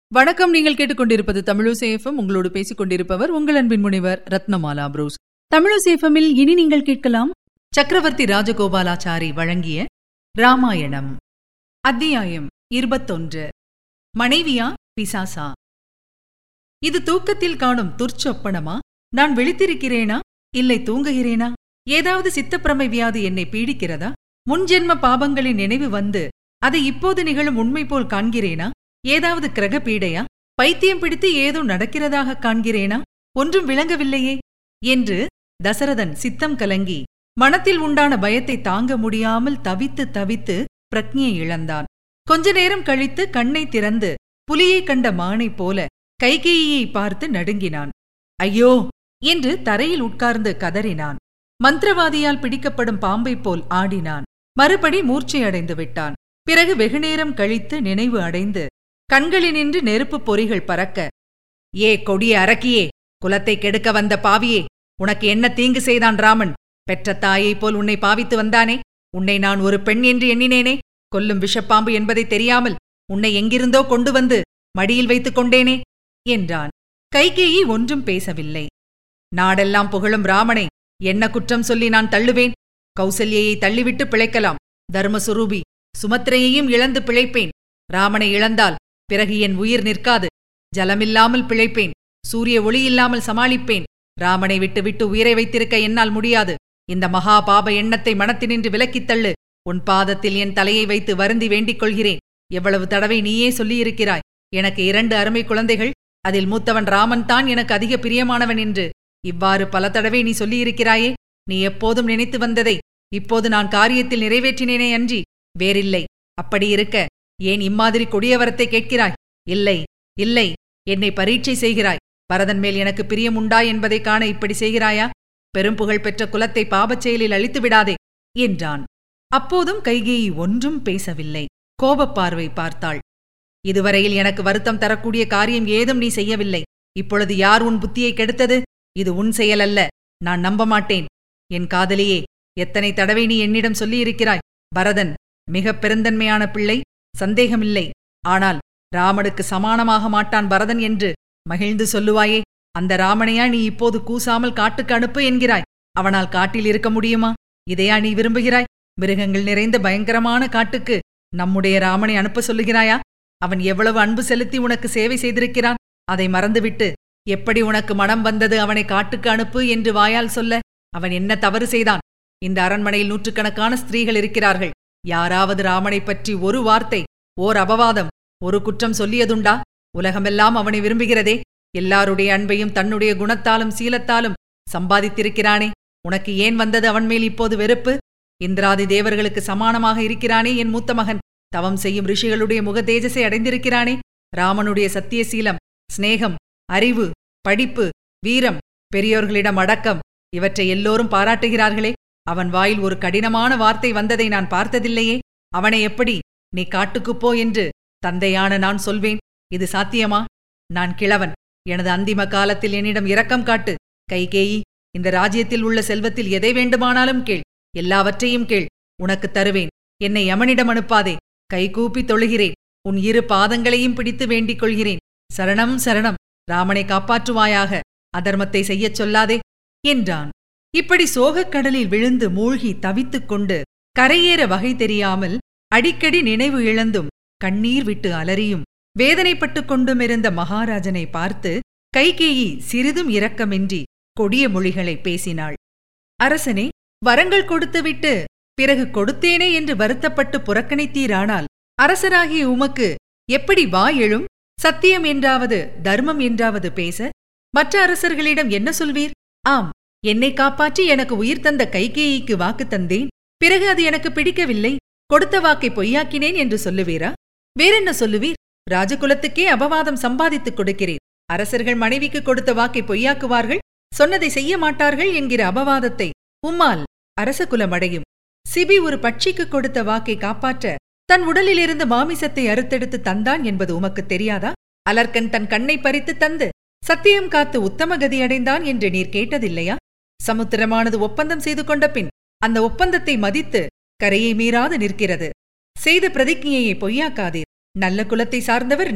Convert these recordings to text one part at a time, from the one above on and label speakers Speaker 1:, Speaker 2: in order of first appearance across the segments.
Speaker 1: வணக்கம் நீங்கள் கேட்டுக்கொண்டிருப்பது தமிழசேஃபம் உங்களோடு பேசிக் கொண்டிருப்பவர் உங்கள் அன்பின் முனைவர் ரத்னமாலா புரூஸ் தமிழசேஃபமில் இனி நீங்கள் கேட்கலாம் சக்கரவர்த்தி ராஜகோபாலாச்சாரி வழங்கிய ராமாயணம் அத்தியாயம் இருபத்தொன்று மனைவியா பிசாசா இது தூக்கத்தில் காணும் துர்ச்சொப்பனமா நான் விழித்திருக்கிறேனா இல்லை தூங்குகிறேனா ஏதாவது சித்தப்பிரமை வியாதி என்னை பீடிக்கிறதா முன்ஜென்ம பாபங்களின் நினைவு வந்து அதை இப்போது நிகழும் உண்மை போல் காண்கிறேனா ஏதாவது கிரக பீடையா பைத்தியம் பிடித்து ஏதோ நடக்கிறதாக காண்கிறேனா ஒன்றும் விளங்கவில்லையே என்று தசரதன் சித்தம் கலங்கி மனத்தில் உண்டான பயத்தை தாங்க முடியாமல் தவித்து தவித்து பிரக்ஞையை இழந்தான் கொஞ்ச நேரம் கழித்து கண்ணை திறந்து புலியைக் கண்ட மானைப் போல கைகேயியை பார்த்து நடுங்கினான் ஐயோ என்று தரையில் உட்கார்ந்து கதறினான் மந்திரவாதியால் பிடிக்கப்படும் பாம்பைப் போல் ஆடினான் மறுபடி மூர்ச்சையடைந்து விட்டான் பிறகு வெகுநேரம் கழித்து நினைவு அடைந்து கண்களினின்று நெருப்புப் பொறிகள் பறக்க ஏ கொடிய அரக்கியே குலத்தை கெடுக்க வந்த பாவியே உனக்கு என்ன தீங்கு செய்தான் ராமன் பெற்ற தாயைப் போல் உன்னை பாவித்து வந்தானே உன்னை நான் ஒரு பெண் என்று எண்ணினேனே கொல்லும் விஷப்பாம்பு என்பதை தெரியாமல் உன்னை எங்கிருந்தோ கொண்டு வந்து மடியில் வைத்துக் கொண்டேனே என்றான் கைகேயி ஒன்றும் பேசவில்லை நாடெல்லாம் புகழும் ராமனை என்ன குற்றம் சொல்லி நான் தள்ளுவேன் கௌசல்யையை தள்ளிவிட்டு பிழைக்கலாம் தர்மசுரூபி சுமத்திரையையும் இழந்து பிழைப்பேன் ராமனை இழந்தால் பிறகு என் உயிர் நிற்காது ஜலமில்லாமல் பிழைப்பேன் சூரிய ஒளியில்லாமல் சமாளிப்பேன் ராமனை விட்டு விட்டு உயிரை வைத்திருக்க என்னால் முடியாது இந்த மகா பாப எண்ணத்தை மனத்தினின்று விலக்கித் தள்ளு உன் பாதத்தில் என் தலையை வைத்து வருந்தி வேண்டிக் கொள்கிறேன் எவ்வளவு தடவை நீயே சொல்லியிருக்கிறாய் எனக்கு இரண்டு அருமை குழந்தைகள் அதில் மூத்தவன் ராமன் தான் எனக்கு அதிக பிரியமானவன் என்று இவ்வாறு பல தடவை நீ சொல்லியிருக்கிறாயே நீ எப்போதும் நினைத்து வந்ததை இப்போது நான் காரியத்தில் நிறைவேற்றினேனே அன்றி வேறில்லை அப்படி இருக்க ஏன் இம்மாதிரி கொடியவரத்தை கேட்கிறாய் இல்லை இல்லை என்னை பரீட்சை செய்கிறாய் பரதன் மேல் எனக்கு பிரியம் உண்டா என்பதைக் காண இப்படி செய்கிறாயா பெரும்புகழ் பெற்ற குலத்தை பாபச் செயலில் அழித்து விடாதே என்றான் அப்போதும் கைகேயி ஒன்றும் பேசவில்லை கோபப் பார்வை பார்த்தாள் இதுவரையில் எனக்கு வருத்தம் தரக்கூடிய காரியம் ஏதும் நீ செய்யவில்லை இப்பொழுது யார் உன் புத்தியை கெடுத்தது இது உன் செயல் அல்ல நான் நம்ப மாட்டேன் என் காதலியே எத்தனை தடவை நீ என்னிடம் சொல்லியிருக்கிறாய் பரதன் மிகப் பெருந்தன்மையான பிள்ளை சந்தேகமில்லை ஆனால் ராமனுக்கு சமானமாக மாட்டான் பரதன் என்று மகிழ்ந்து சொல்லுவாயே அந்த ராமனையா நீ இப்போது கூசாமல் காட்டுக்கு அனுப்பு என்கிறாய் அவனால் காட்டில் இருக்க முடியுமா இதையா நீ விரும்புகிறாய் மிருகங்கள் நிறைந்த பயங்கரமான காட்டுக்கு நம்முடைய ராமனை அனுப்ப சொல்லுகிறாயா அவன் எவ்வளவு அன்பு செலுத்தி உனக்கு சேவை செய்திருக்கிறான் அதை மறந்துவிட்டு எப்படி உனக்கு மனம் வந்தது அவனை காட்டுக்கு அனுப்பு என்று வாயால் சொல்ல அவன் என்ன தவறு செய்தான் இந்த அரண்மனையில் நூற்றுக்கணக்கான ஸ்திரீகள் இருக்கிறார்கள் யாராவது ராமனைப் பற்றி ஒரு வார்த்தை ஓர் அபவாதம் ஒரு குற்றம் சொல்லியதுண்டா உலகமெல்லாம் அவனை விரும்புகிறதே எல்லாருடைய அன்பையும் தன்னுடைய குணத்தாலும் சீலத்தாலும் சம்பாதித்திருக்கிறானே உனக்கு ஏன் வந்தது அவன் மேல் இப்போது வெறுப்பு இந்திராதி தேவர்களுக்கு சமானமாக இருக்கிறானே என் மூத்த மகன் தவம் செய்யும் ரிஷிகளுடைய முக தேஜஸை அடைந்திருக்கிறானே ராமனுடைய சத்தியசீலம் சிநேகம் அறிவு படிப்பு வீரம் பெரியோர்களிடம் அடக்கம் இவற்றை எல்லோரும் பாராட்டுகிறார்களே அவன் வாயில் ஒரு கடினமான வார்த்தை வந்ததை நான் பார்த்ததில்லையே அவனை எப்படி நீ காட்டுக்குப் போ என்று தந்தையான நான் சொல்வேன் இது சாத்தியமா நான் கிழவன் எனது அந்திம காலத்தில் என்னிடம் இரக்கம் காட்டு கைகேயி இந்த ராஜ்யத்தில் உள்ள செல்வத்தில் எதை வேண்டுமானாலும் கேள் எல்லாவற்றையும் கேள் உனக்கு தருவேன் என்னை யமனிடம் அனுப்பாதே கைகூப்பி தொழுகிறேன் உன் இரு பாதங்களையும் பிடித்து வேண்டிக் கொள்கிறேன் சரணம் சரணம் ராமனை காப்பாற்றுவாயாக அதர்மத்தை செய்யச் சொல்லாதே என்றான் இப்படி சோகக் கடலில் விழுந்து மூழ்கி தவித்துக் கொண்டு கரையேற வகை தெரியாமல் அடிக்கடி நினைவு இழந்தும் கண்ணீர் விட்டு அலறியும் வேதனைப்பட்டுக் கொண்டுமிருந்த மகாராஜனை பார்த்து கைகேயி சிறிதும் இரக்கமின்றி கொடிய மொழிகளை பேசினாள் அரசனே வரங்கள் கொடுத்துவிட்டு பிறகு கொடுத்தேனே என்று வருத்தப்பட்டு புறக்கணித்தீரானால் அரசராகிய உமக்கு எப்படி வா எழும் சத்தியம் என்றாவது தர்மம் என்றாவது பேச மற்ற அரசர்களிடம் என்ன சொல்வீர் ஆம் என்னை காப்பாற்றி எனக்கு உயிர் தந்த கைகேயிக்கு வாக்கு தந்தேன் பிறகு அது எனக்கு பிடிக்கவில்லை கொடுத்த வாக்கை பொய்யாக்கினேன் என்று சொல்லுவீரா வேறென்ன சொல்லுவீர் ராஜகுலத்துக்கே அபவாதம் சம்பாதித்துக் கொடுக்கிறேன் அரசர்கள் மனைவிக்கு கொடுத்த வாக்கை பொய்யாக்குவார்கள் சொன்னதை செய்ய மாட்டார்கள் என்கிற அபவாதத்தை உம்மால் அரசகுலம் அடையும் சிபி ஒரு பட்சிக்கு கொடுத்த வாக்கை காப்பாற்ற தன் உடலிலிருந்து மாமிசத்தை அறுத்தெடுத்து தந்தான் என்பது உமக்கு தெரியாதா அலர்கன் தன் கண்ணை பறித்து தந்து சத்தியம் காத்து உத்தம கதி அடைந்தான் என்று நீர் கேட்டதில்லையா சமுத்திரமானது ஒப்பந்தம் செய்து கொண்ட பின் அந்த ஒப்பந்தத்தை மதித்து கரையை மீறாது நிற்கிறது செய்த பிரதிஜையை பொய்யாக்காதீர் நல்ல குலத்தை சார்ந்தவர் நீர்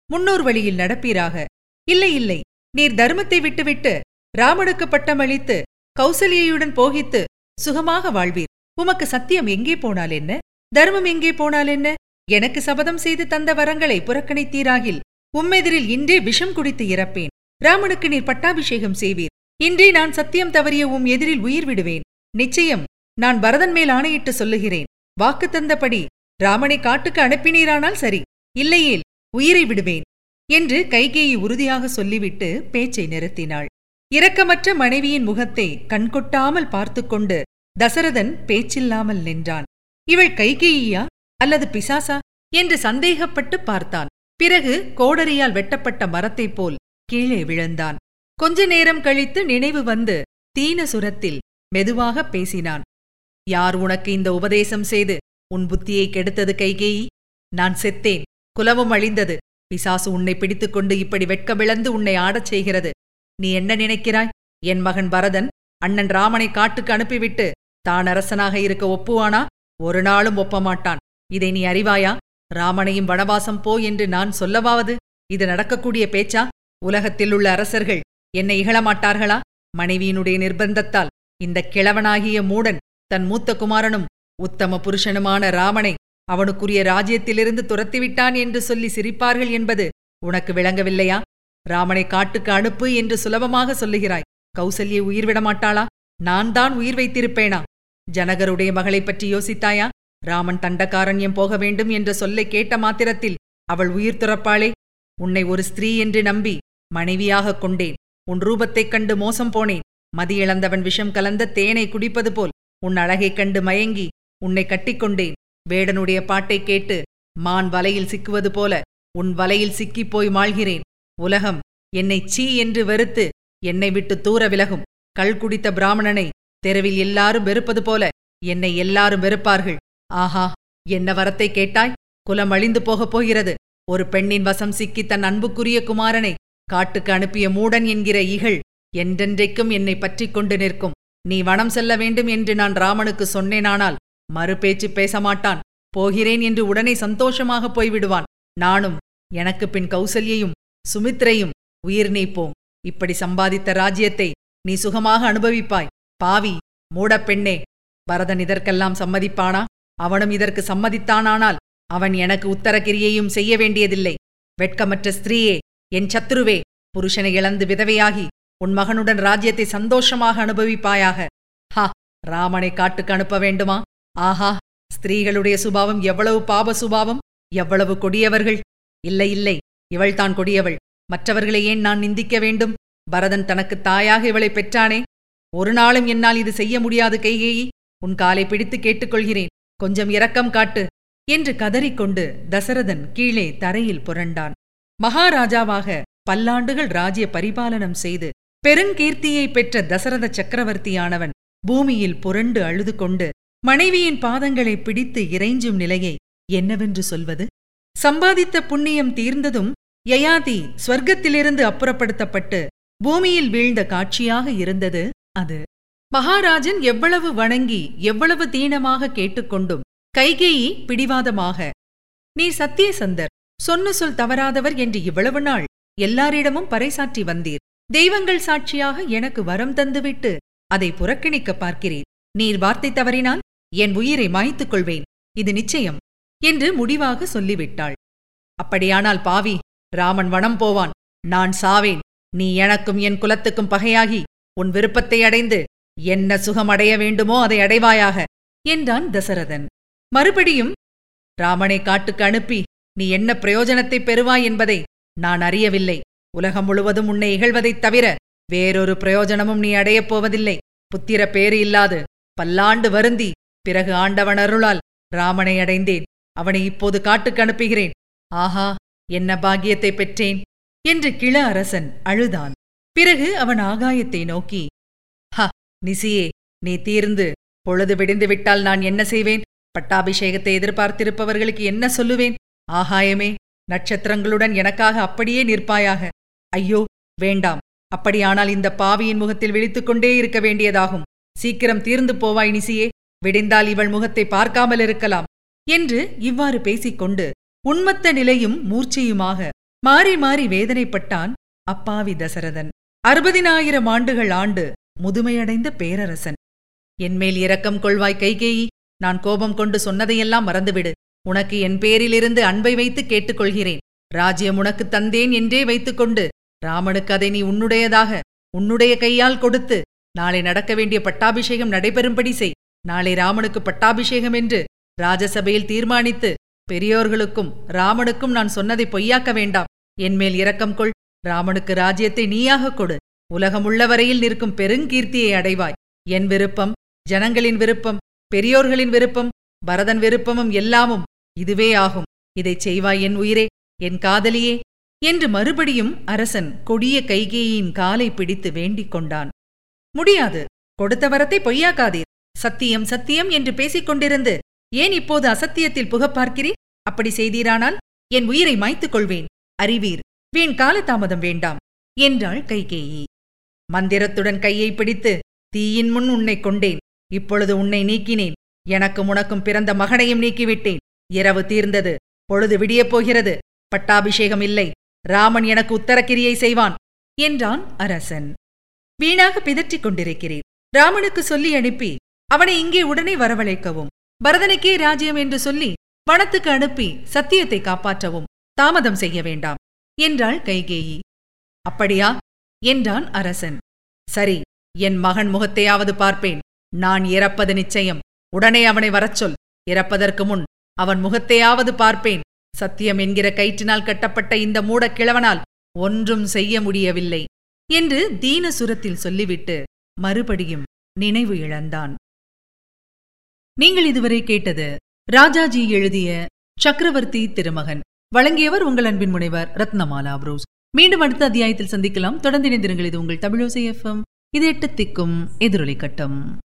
Speaker 1: முன்னோர் வழியில் நடப்பீராக இல்லை இல்லை நீர் தர்மத்தை விட்டுவிட்டு ராமனுக்கு பட்டமளித்து கௌசல்யையுடன் போகித்து சுகமாக வாழ்வீர் உமக்கு சத்தியம் எங்கே போனால் என்ன தர்மம் எங்கே போனால் என்ன எனக்கு சபதம் செய்து தந்த வரங்களை புறக்கணித்தீராகில் உம்மெதிரில் இன்றே விஷம் குடித்து இறப்பேன் ராமனுக்கு நீர் பட்டாபிஷேகம் செய்வீர் இன்றே நான் சத்தியம் தவறிய உம் எதிரில் உயிர் விடுவேன் நிச்சயம் நான் பரதன் மேல் ஆணையிட்டு சொல்லுகிறேன் வாக்கு தந்தபடி ராமனை காட்டுக்கு அனுப்பினீரானால் சரி இல்லையேல் உயிரை விடுவேன் என்று கைகேயி உறுதியாக சொல்லிவிட்டு பேச்சை நிறுத்தினாள் இரக்கமற்ற மனைவியின் முகத்தை கண்கொட்டாமல் பார்த்துக்கொண்டு தசரதன் பேச்சில்லாமல் நின்றான் இவள் கைகேயியா அல்லது பிசாசா என்று சந்தேகப்பட்டு பார்த்தான் பிறகு கோடரியால் வெட்டப்பட்ட மரத்தைப் போல் கீழே விழுந்தான் கொஞ்ச நேரம் கழித்து நினைவு வந்து தீன சுரத்தில் மெதுவாக பேசினான் யார் உனக்கு இந்த உபதேசம் செய்து உன் புத்தியை கெடுத்தது கைகேயி நான் செத்தேன் குலமும் அழிந்தது பிசாசு உன்னை பிடித்துக்கொண்டு இப்படி வெட்கமிழந்து உன்னை ஆடச் செய்கிறது நீ என்ன நினைக்கிறாய் என் மகன் பரதன் அண்ணன் ராமனை காட்டுக்கு அனுப்பிவிட்டு தான் அரசனாக இருக்க ஒப்புவானா ஒரு நாளும் ஒப்பமாட்டான் இதை நீ அறிவாயா ராமனையும் வனவாசம் போ என்று நான் சொல்லவாவது இது நடக்கக்கூடிய பேச்சா உலகத்தில் உள்ள அரசர்கள் என்னை இகழமாட்டார்களா மனைவியினுடைய நிர்பந்தத்தால் இந்த கிழவனாகிய மூடன் தன் மூத்த குமாரனும் உத்தம புருஷனுமான ராமனை அவனுக்குரிய ராஜ்யத்திலிருந்து துரத்திவிட்டான் என்று சொல்லி சிரிப்பார்கள் என்பது உனக்கு விளங்கவில்லையா ராமனை காட்டுக்கு அனுப்பு என்று சுலபமாக சொல்லுகிறாய் கௌசல்யை உயிர் விடமாட்டாளா நான் தான் உயிர் வைத்திருப்பேனா ஜனகருடைய மகளைப் பற்றி யோசித்தாயா ராமன் தண்டகாரண்யம் போக வேண்டும் என்ற சொல்லை கேட்ட மாத்திரத்தில் அவள் உயிர் துறப்பாளே உன்னை ஒரு ஸ்திரீ என்று நம்பி மனைவியாகக் கொண்டேன் உன் ரூபத்தைக் கண்டு மோசம் போனேன் மதியிழந்தவன் விஷம் கலந்த தேனை குடிப்பது போல் உன் அழகைக் கண்டு மயங்கி உன்னை கட்டிக்கொண்டேன் வேடனுடைய பாட்டைக் கேட்டு மான் வலையில் சிக்குவது போல உன் வலையில் சிக்கிப் போய் மாழ்கிறேன் உலகம் என்னை சீ என்று வெறுத்து என்னை விட்டு தூர விலகும் கள் குடித்த பிராமணனை தெருவில் எல்லாரும் வெறுப்பது போல என்னை எல்லாரும் வெறுப்பார்கள் ஆஹா என்ன வரத்தை கேட்டாய் குலம் அழிந்து போகப் போகிறது ஒரு பெண்ணின் வசம் சிக்கி தன் அன்புக்குரிய குமாரனை காட்டுக்கு அனுப்பிய மூடன் என்கிற இகழ் என்றென்றைக்கும் என்னை பற்றிக் கொண்டு நிற்கும் நீ வனம் செல்ல வேண்டும் என்று நான் ராமனுக்கு சொன்னேனானால் மறுபேச்சு பேச மாட்டான் போகிறேன் என்று உடனே சந்தோஷமாக போய்விடுவான் நானும் எனக்கு பின் கௌசல்யையும் சுமித்ரையும் உயிர் நீப்போம் இப்படி சம்பாதித்த ராஜ்யத்தை நீ சுகமாக அனுபவிப்பாய் பாவி மூடப்பெண்ணே பரதன் இதற்கெல்லாம் சம்மதிப்பானா அவனும் இதற்கு சம்மதித்தானானால் அவன் எனக்கு உத்தரகிரியையும் செய்ய வேண்டியதில்லை வெட்கமற்ற ஸ்திரீயே என் சத்துருவே புருஷனை இழந்து விதவையாகி உன் மகனுடன் ராஜ்யத்தை சந்தோஷமாக அனுபவிப்பாயாக ஹா ராமனை காட்டுக்கு அனுப்ப வேண்டுமா ஆஹா ஸ்திரீகளுடைய சுபாவம் எவ்வளவு பாப சுபாவம் எவ்வளவு கொடியவர்கள் இல்லை இல்லை இவள்தான் கொடியவள் மற்றவர்களை ஏன் நான் நிந்திக்க வேண்டும் பரதன் தனக்கு தாயாக இவளை பெற்றானே ஒரு நாளும் என்னால் இது செய்ய முடியாது கைகேயி உன் காலை பிடித்து கேட்டுக்கொள்கிறேன் கொஞ்சம் இரக்கம் காட்டு என்று கதறிக்கொண்டு தசரதன் கீழே தரையில் புரண்டான் மகாராஜாவாக பல்லாண்டுகள் ராஜ்ய பரிபாலனம் செய்து பெருங்கீர்த்தியை பெற்ற தசரத சக்கரவர்த்தியானவன் பூமியில் புரண்டு அழுது கொண்டு மனைவியின் பாதங்களை பிடித்து இறைஞ்சும் நிலையை என்னவென்று சொல்வது சம்பாதித்த புண்ணியம் தீர்ந்ததும் யயாதி ஸ்வர்க்கத்திலிருந்து அப்புறப்படுத்தப்பட்டு பூமியில் வீழ்ந்த காட்சியாக இருந்தது அது மகாராஜன் எவ்வளவு வணங்கி எவ்வளவு தீனமாக கேட்டுக்கொண்டும் கைகேயி பிடிவாதமாக நீ சத்தியசந்தர் சொன்ன சொல் தவறாதவர் என்று இவ்வளவு நாள் எல்லாரிடமும் பறைசாற்றி வந்தீர் தெய்வங்கள் சாட்சியாக எனக்கு வரம் தந்துவிட்டு அதை புறக்கணிக்க பார்க்கிறீர் நீர் வார்த்தை தவறினால் என் உயிரை மாய்த்துக் கொள்வேன் இது நிச்சயம் என்று முடிவாக சொல்லிவிட்டாள் அப்படியானால் பாவி ராமன் வனம் போவான் நான் சாவேன் நீ எனக்கும் என் குலத்துக்கும் பகையாகி உன் விருப்பத்தை அடைந்து என்ன சுகம் அடைய வேண்டுமோ அதை அடைவாயாக என்றான் தசரதன் மறுபடியும் ராமனை காட்டுக்கு அனுப்பி நீ என்ன பிரயோஜனத்தை பெறுவாய் என்பதை நான் அறியவில்லை உலகம் முழுவதும் உன்னை இகழ்வதைத் தவிர வேறொரு பிரயோஜனமும் நீ அடையப் போவதில்லை புத்திர பேறு இல்லாது பல்லாண்டு வருந்தி பிறகு ஆண்டவன் அருளால் ராமனை அடைந்தேன் அவனை இப்போது காட்டுக்கு அனுப்புகிறேன் ஆஹா என்ன பாக்கியத்தை பெற்றேன் என்று கிள அரசன் அழுதான் பிறகு அவன் ஆகாயத்தை நோக்கி ஹ நிசியே நீ தீர்ந்து பொழுது விடிந்து விட்டால் நான் என்ன செய்வேன் பட்டாபிஷேகத்தை எதிர்பார்த்திருப்பவர்களுக்கு என்ன சொல்லுவேன் ஆகாயமே நட்சத்திரங்களுடன் எனக்காக அப்படியே நிற்பாயாக ஐயோ வேண்டாம் அப்படியானால் இந்த பாவியின் முகத்தில் விழித்துக் கொண்டே இருக்க வேண்டியதாகும் சீக்கிரம் தீர்ந்து போவாய் நிசியே விடிந்தால் இவள் முகத்தை பார்க்காமல் இருக்கலாம் என்று இவ்வாறு பேசிக்கொண்டு உண்மத்த நிலையும் மூர்ச்சையுமாக மாறி மாறி வேதனைப்பட்டான் அப்பாவி தசரதன் அறுபதினாயிரம் ஆண்டுகள் ஆண்டு முதுமையடைந்த பேரரசன் என்மேல் இரக்கம் கொள்வாய் கைகேயி நான் கோபம் கொண்டு சொன்னதையெல்லாம் மறந்துவிடு உனக்கு என் பேரிலிருந்து அன்பை வைத்து கேட்டுக்கொள்கிறேன் ராஜ்யம் உனக்கு தந்தேன் என்றே வைத்துக்கொண்டு ராமனுக்கு அதை நீ உன்னுடையதாக உன்னுடைய கையால் கொடுத்து நாளை நடக்க வேண்டிய பட்டாபிஷேகம் நடைபெறும்படி செய் நாளை ராமனுக்கு பட்டாபிஷேகம் என்று ராஜசபையில் தீர்மானித்து பெரியோர்களுக்கும் ராமனுக்கும் நான் சொன்னதை பொய்யாக்க வேண்டாம் என்மேல் இரக்கம் கொள் ராமனுக்கு ராஜ்யத்தை நீயாகக் கொடு உலகமுள்ள வரையில் நிற்கும் பெருங்கீர்த்தியை அடைவாய் என் விருப்பம் ஜனங்களின் விருப்பம் பெரியோர்களின் விருப்பம் பரதன் விருப்பமும் எல்லாமும் இதுவே ஆகும் இதைச் செய்வாய் என் உயிரே என் காதலியே என்று மறுபடியும் அரசன் கொடிய கைகேயின் காலை பிடித்து வேண்டிக் கொண்டான் முடியாது கொடுத்த வரத்தை பொய்யாக்காதீர் சத்தியம் சத்தியம் என்று பேசிக் கொண்டிருந்து ஏன் இப்போது அசத்தியத்தில் புகப் பார்க்கிறீர் அப்படி செய்தீரானால் என் உயிரை மாய்த்துக் கொள்வேன் அறிவீர் வீண் காலதாமதம் வேண்டாம் என்றாள் கைகேயி மந்திரத்துடன் கையை பிடித்து தீயின் முன் உன்னை கொண்டேன் இப்பொழுது உன்னை நீக்கினேன் எனக்கும் உனக்கும் பிறந்த மகனையும் நீக்கிவிட்டேன் இரவு தீர்ந்தது பொழுது விடியப் போகிறது பட்டாபிஷேகம் இல்லை ராமன் எனக்கு உத்தரக்கிரியை செய்வான் என்றான் அரசன் வீணாக பிதற்றிக் கொண்டிருக்கிறேன் ராமனுக்கு சொல்லி அனுப்பி அவனை இங்கே உடனே வரவழைக்கவும் பரதனுக்கே ராஜ்யம் என்று சொல்லி வனத்துக்கு அனுப்பி சத்தியத்தை காப்பாற்றவும் தாமதம் செய்ய வேண்டாம் என்றாள் கைகேயி அப்படியா என்றான் அரசன் சரி என் மகன் முகத்தையாவது பார்ப்பேன் நான் இறப்பது நிச்சயம் உடனே அவனை வரச் சொல் இறப்பதற்கு முன் அவன் முகத்தையாவது பார்ப்பேன் சத்தியம் என்கிற கயிற்றினால் கட்டப்பட்ட இந்த மூடக் கிழவனால் ஒன்றும் செய்ய முடியவில்லை என்று தீன சுரத்தில் சொல்லிவிட்டு மறுபடியும் நினைவு இழந்தான் நீங்கள் இதுவரை கேட்டது ராஜாஜி எழுதிய சக்கரவர்த்தி திருமகன் வழங்கியவர் உங்கள் அன்பின் முனைவர் ரத்னமாலா புரோஸ் மீண்டும் அடுத்த அத்தியாயத்தில் சந்திக்கலாம் தொடர்ந்து இணைந்திருங்கள் இது உங்கள் தமிழோசை எஃப்எம் இது எட்டு திக்கும் எதிரொலி கட்டம்